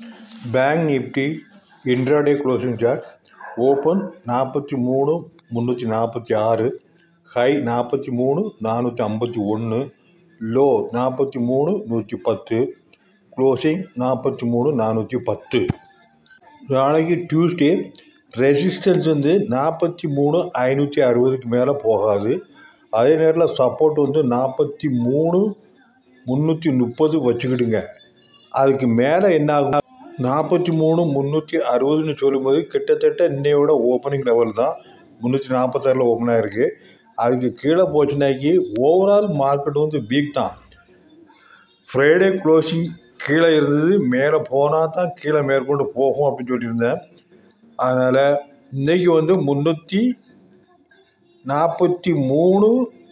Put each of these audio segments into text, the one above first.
Bank Nifty intraday closing chart open நாற்பத்தி மூணு முந்நூற்றி நாற்பத்தி ஆறு ஹை நாற்பத்தி மூணு நானூற்றி ஐம்பத்தி ஒன்று லோ நாற்பத்தி மூணு நூற்றி பத்து க்ளோசிங் நாற்பத்தி மூணு நானூற்றி பத்து நாளைக்கு டியூஸ்டே ரெசிஸ்டன்ஸ் வந்து நாற்பத்தி மூணு ஐநூற்றி அறுபதுக்கு மேலே போகாது அதே நேரத்தில் சப்போர்ட் வந்து நாற்பத்தி மூணு முந்நூற்றி முப்பது வச்சுக்கிடுங்க அதுக்கு மேலே என்ன ஆகும் நாற்பத்தி மூணு முந்நூற்றி அறுபதுன்னு சொல்லும்போது கிட்டத்தட்ட இன்னையோட ஓப்பனிங் லெவல் தான் முந்நூற்றி நாற்பத்தாறில் ஓப்பன் ஆகிருக்கு அதுக்கு கீழே போச்சுனாக்கி ஓவரால் மார்க்கெட் வந்து வீக் தான் ஃப்ரைடே க்ளோசிங் கீழே இருந்தது மேலே போனால் தான் கீழே மேற்கொண்டு போகும் அப்படின்னு சொல்லியிருந்தேன் அதனால் இன்றைக்கி வந்து முந்நூற்றி நாற்பத்தி மூணு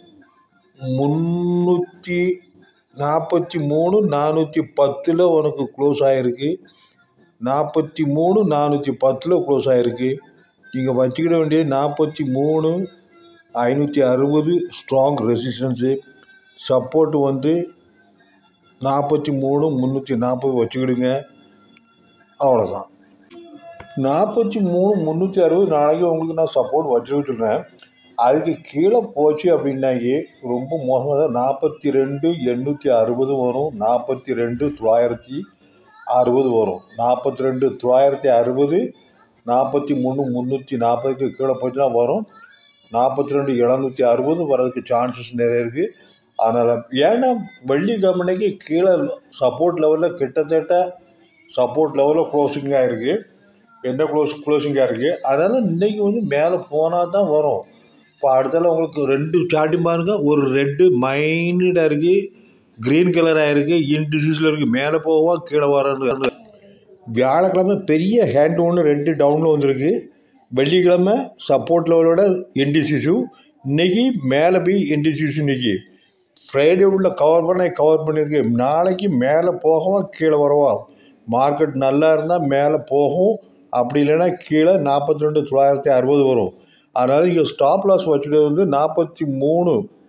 முந்நூற்றி நாற்பத்தி மூணு நானூற்றி பத்தில் உனக்கு க்ளோஸ் ஆகிருக்கு நாற்பத்தி மூணு நானூற்றி பத்தில் க்ளோஸ் ஆகிருக்கு நீங்கள் வச்சுக்கிட வேண்டியது நாற்பத்தி மூணு ஐநூற்றி அறுபது ஸ்ட்ராங் ரெசிஸ்டன்ஸு சப்போர்ட் வந்து நாற்பத்தி மூணு முந்நூற்றி நாற்பது வச்சுக்கிடுங்க அவ்வளோதான் நாற்பத்தி மூணு முந்நூற்றி அறுபது நாளைக்கு உங்களுக்கு நான் சப்போர்ட் வச்சுக்க சொல்கிறேன் அதுக்கு கீழே போச்சு அப்படின்னாக்கி ரொம்ப மோசமாக தான் நாற்பத்தி ரெண்டு எண்ணூற்றி அறுபது வரும் நாற்பத்தி ரெண்டு தொள்ளாயிரத்தி அறுபது வரும் நாற்பத்தி ரெண்டு தொள்ளாயிரத்தி அறுபது நாற்பத்தி மூணு முந்நூற்றி நாற்பதுக்கு கீழே போச்சுன்னா வரும் நாற்பத்தி ரெண்டு எழுநூற்றி அறுபது வர்றதுக்கு சான்சஸ் நிறைய இருக்குது அதனால் ஏன்னா வெள்ளிக்கிழமைக்கு கீழே சப்போர்ட் லெவலில் கிட்டத்தட்ட சப்போர்ட் லெவலில் க்ளோசிங்காக இருக்குது என்ன க்ளோஸ் க்ளோசிங்காக இருக்குது அதனால் இன்றைக்கி வந்து மேலே போனால் தான் வரும் இப்போ அடுத்தால உங்களுக்கு ரெண்டு ஸ்டார்டிங் பாருங்க ஒரு ரெட்டு மைனடாக இருக்குது க்ரீன் கலராக இருக்குது இன்டிசியூஸில் இருக்குது மேலே போவோம் கீழே வர வியாழக்கிழமை பெரிய ஹேண்ட் ஒன்று ரெண்டு டவுனில் வந்திருக்கு வெள்ளிக்கிழமை சப்போர்ட் லெவலோட இன்டிசியூ இன்றைக்கி மேலே போய் இன்டிசியூஸ் இன்றைக்கி ஃப்ரைடே உள்ள கவர் பண்ண கவர் பண்ணியிருக்கு நாளைக்கு மேலே போகவா கீழே வரவா மார்க்கெட் நல்லா இருந்தால் மேலே போகும் அப்படி இல்லைன்னா கீழே நாற்பத்தி ரெண்டு தொள்ளாயிரத்தி அறுபது வரும் அதனால் இங்கே ஸ்டாப் லாஸ் வச்சுக்கிறது வந்து நாற்பத்தி மூணு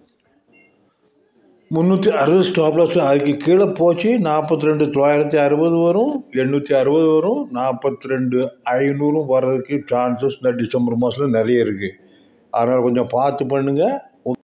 முந்நூற்றி அறுபது ஸ்டாப் லாஸ் அதுக்கு கீழே போச்சு நாற்பத்தி ரெண்டு தொள்ளாயிரத்தி அறுபது வரும் எண்ணூற்றி அறுபது வரும் நாற்பத்தி ரெண்டு ஐநூறும் வர்றதுக்கு சான்சஸ் இந்த டிசம்பர் மாதத்தில் நிறைய இருக்குது அதனால் கொஞ்சம் பார்த்து பண்ணுங்கள்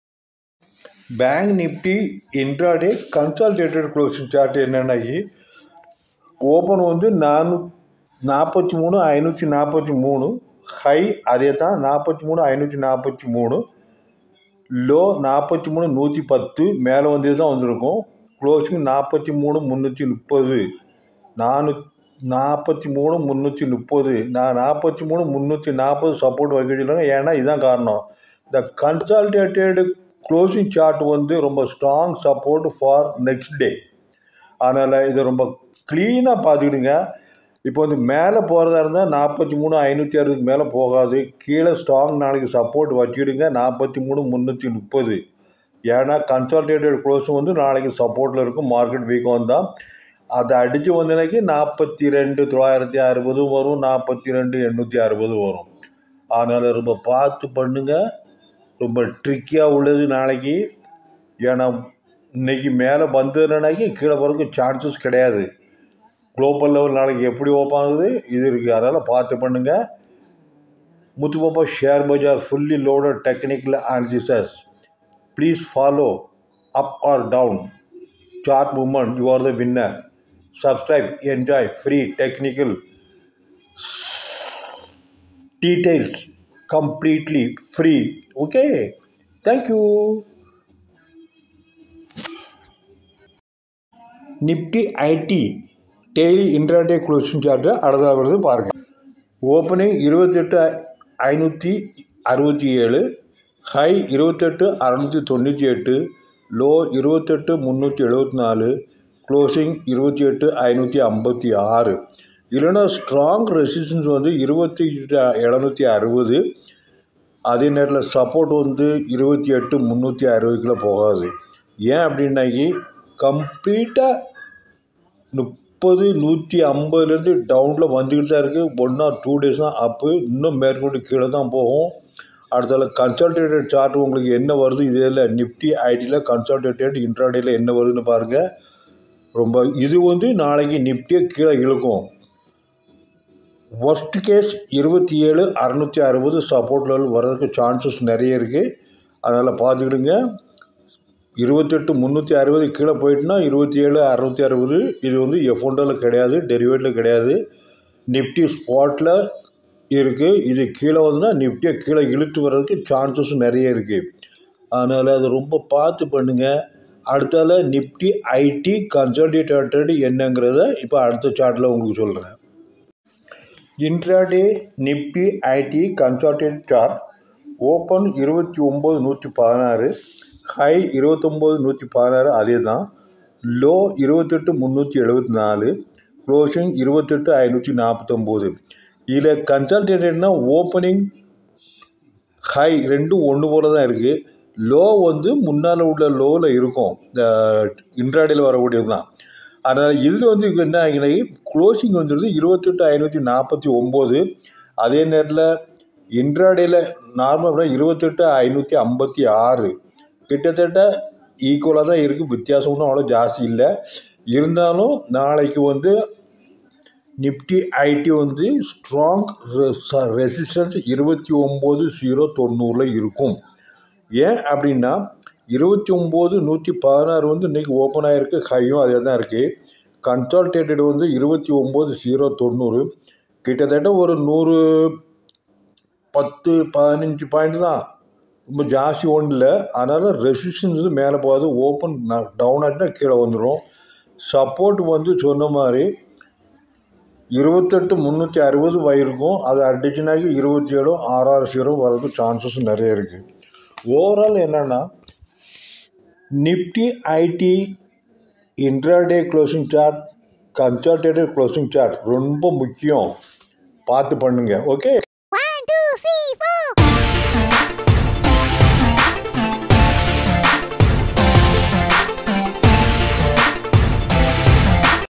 bank Nifty intraday consolidated closing chart என்னென்னாக்கி ஓப்பன் வந்து நானூ நாற்பத்தி மூணு ஐநூற்றி நாற்பத்தி மூணு ஹை அதே தான் நாற்பத்தி மூணு ஐநூற்றி நாற்பத்தி மூணு லோ நாற்பத்தி மூணு நூற்றி பத்து மேலே வந்து தான் வந்திருக்கும் க்ளோசிங் நாற்பத்தி மூணு முந்நூற்றி முப்பது நானூ நாற்பத்தி மூணு முந்நூற்றி முப்பது நான் நாற்பத்தி மூணு முந்நூற்றி நாற்பது சப்போர்ட் வைக்க சொல்லுங்க ஏன்னா இதுதான் காரணம் இந்த கன்சால்டேட்டடு க்ளோசிங் சார்ட் வந்து ரொம்ப strong support for next day அதனால் இதை ரொம்ப க்ளீனாக பார்த்துக்கிடுங்க இப்போ வந்து மேலே போகிறதா இருந்தால் நாற்பத்தி மூணு ஐநூற்றி அறுபதுக்கு மேலே போகாது கீழே ஸ்ட்ராங் நாளைக்கு சப்போர்ட் வச்சுக்கிடுங்க நாற்பத்தி மூணு முந்நூற்றி முப்பது ஏன்னா கன்சால்டேட்டட் க்ளோஸும் வந்து நாளைக்கு சப்போர்ட்டில் இருக்கும் மார்க்கெட் வீக்கம் வந்தால் அதை அடித்து வந்தனைக்கு நாற்பத்தி ரெண்டு தொள்ளாயிரத்தி அறுபதும் வரும் நாற்பத்தி ரெண்டு எண்ணூற்றி அறுபது வரும் அதனால் ரொம்ப பார்த்து பண்ணுங்கள் ரொம்ப ட்ரிக்கியாக உள்ளது நாளைக்கு ஏன்னா இன்றைக்கி மேலே வந்ததுனாக்கி கீழே போகிறதுக்கு சான்சஸ் கிடையாது குளோபல் லெவல் நாளைக்கு எப்படி ஓப்பன் ஆகுது இது இருக்குது அதனால் பார்த்து பண்ணுங்கள் Muthupappa share bazaar fully loaded technical analyses please follow up or down chart movement you are the winner subscribe enjoy free technical details completely free okay thank you Nifty IT daily intraday closing chart அடுத்ததாக வருது பாருங்கள் opening இருபத்தெட்டு ஐநூற்றி அறுபத்தி ஏழு high இருபத்தெட்டு அறநூற்றி தொண்ணூற்றி எட்டு லோ இருபத்தெட்டு முந்நூற்றி எழுபத்தி நாலு க்ளோசிங் இருபத்தி எட்டு ஐநூற்றி ஐம்பத்தி ஆறு இல்லைன்னா ஸ்ட்ராங் ரெசிஸ்டன்ஸ் வந்து இருபத்தி எழுநூற்றி அறுபது அதே நேரத்தில் சப்போர்ட் வந்து இருபத்தி எட்டு முந்நூற்றி அறுபதுக்குள்ளே போகாது ஏன் அப்படின்னாக்கி கம்ப்ளீட்டாக முப்பது நூற்றி ஐம்பதுலேருந்து டவுனில் வந்துக்கிட்டு தான் இருக்குது ஒன் ஆர் டூ டேஸ் தான் அப்பு இன்னும் மேற்கொண்டு கீழே தான் போகும் அடுத்தால கன்சல்டேட்டட் சார்ட் உங்களுக்கு என்ன வருது இதில் நிஃப்டி ஐடியில் கன்சல்டேட்டட் இன்ட்ராடேயில் என்ன வருதுன்னு பாருங்கள் ரொம்ப இது வந்து நாளைக்கு நிஃப்டியை கீழே இழுக்கும் ஒஸ்ட் கேஸ் இருபத்தி ஏழு அறநூற்றி அறுபது சப்போர்ட் லெவல் வர்றதுக்கு சான்சஸ் நிறைய இருக்குது அதனால் பார்த்துக்கிடுங்க இருபத்தெட்டு முந்நூற்றி அறுபது கீழே போயிட்டுனா இருபத்தி ஏழு அறநூற்றி அறுபது இது வந்து எஃபோண்டோவில் கிடையாது டெரிவேட்டில் கிடையாது நிஃப்டி ஸ்பாட்டில் இருக்குது இது கீழே வந்துன்னா நிஃப்டியை கீழே இழுத்து வர்றதுக்கு சான்சஸ் நிறைய இருக்குது அதனால் அது ரொம்ப பார்த்து பண்ணுங்கள் அடுத்தால நிஃப்டி ஐடி கன்சல்டேட்டட் என்னங்கிறத இப்போ அடுத்த சார்ட்டில் உங்களுக்கு சொல்கிறேன் intraday Nifty IT consolidated chart open இருபத்தி ஒம்பது நூற்றி பதினாறு ஹை இருபத்தொம்போது நூற்றி பதினாறு அதே தான் லோ இருபத்தெட்டு முந்நூற்றி எழுபத்தி நாலு க்ளோசிங் இருபத்தெட்டு ஐநூற்றி நாற்பத்தொம்போது இதில் கன்சல்டேட்டட்னா ஓப்பனிங் ஹை ரெண்டும் ஒன்று போல தான் இருக்குது லோ வந்து முன்னால் உள்ள லோவில் இருக்கும் இந்த இன்ட்ராடேயில் வரக்கூடியது தான் அதனால் இதில் வந்து இப்போ என்ன ஆகினாக்கி க்ளோசிங் வந்துடுது இருபத்தெட்டு ஐநூற்றி நாற்பத்தி ஒம்பது அதே நேரத்தில் இன்ட்ராடேயில் நார்மலாக இருபத்தெட்டு ஐநூற்றி ஐம்பத்தி ஆறு கிட்டத்தட்ட ஈக்குவலாக தான் இருக்குது வித்தியாசம் ஒன்றும் அவ்வளோ ஜாஸ்தி இல்லை இருந்தாலும் நாளைக்கு வந்து நிஃப்டி ஐடி வந்து ஸ்ட்ராங் ரெசிஸ்டன்ஸ் இருபத்தி ஒம்பது ஜீரோ தொண்ணூறில் இருக்கும் ஏன் அப்படின்னா இருபத்தி ஒம்பது நூற்றி பதினாறு வந்து இன்றைக்கி ஓப்பன் ஆகிருக்கு ஹையும் அதே தான் இருக்குது கன்சல்டேட்டட் வந்து இருபத்தி ஒம்பது ஜீரோ தொண்ணூறு கிட்டத்தட்ட ஒரு நூறு பத்து பதினஞ்சு பாயிண்ட் தான் ரொம்ப ஜாஸ்தி ஒன்றும் இல்லை அதனால் ரெசிஸ்டன்ஸ் வந்து மேலே போகாது ஓப்பன் டவுன் ஆகிட்டுனா கீழே வந்துடும் சப்போர்ட் வந்து சொன்ன மாதிரி இருபத்தெட்டு முந்நூற்றி அறுபது வயிருக்கும் அது அடிச்சுனாக்கி இருபத்தி ஏழு ஆறாறு ஜீரோ வரதுக்கு சான்சஸ் நிறைய இருக்குது ஓவரால் என்னென்னா Nifty IT intraday closing chart consolidative closing chart ரொம்ப முக்கியம் பார்த்து பண்ணுங்கள் okay One, two, three, four.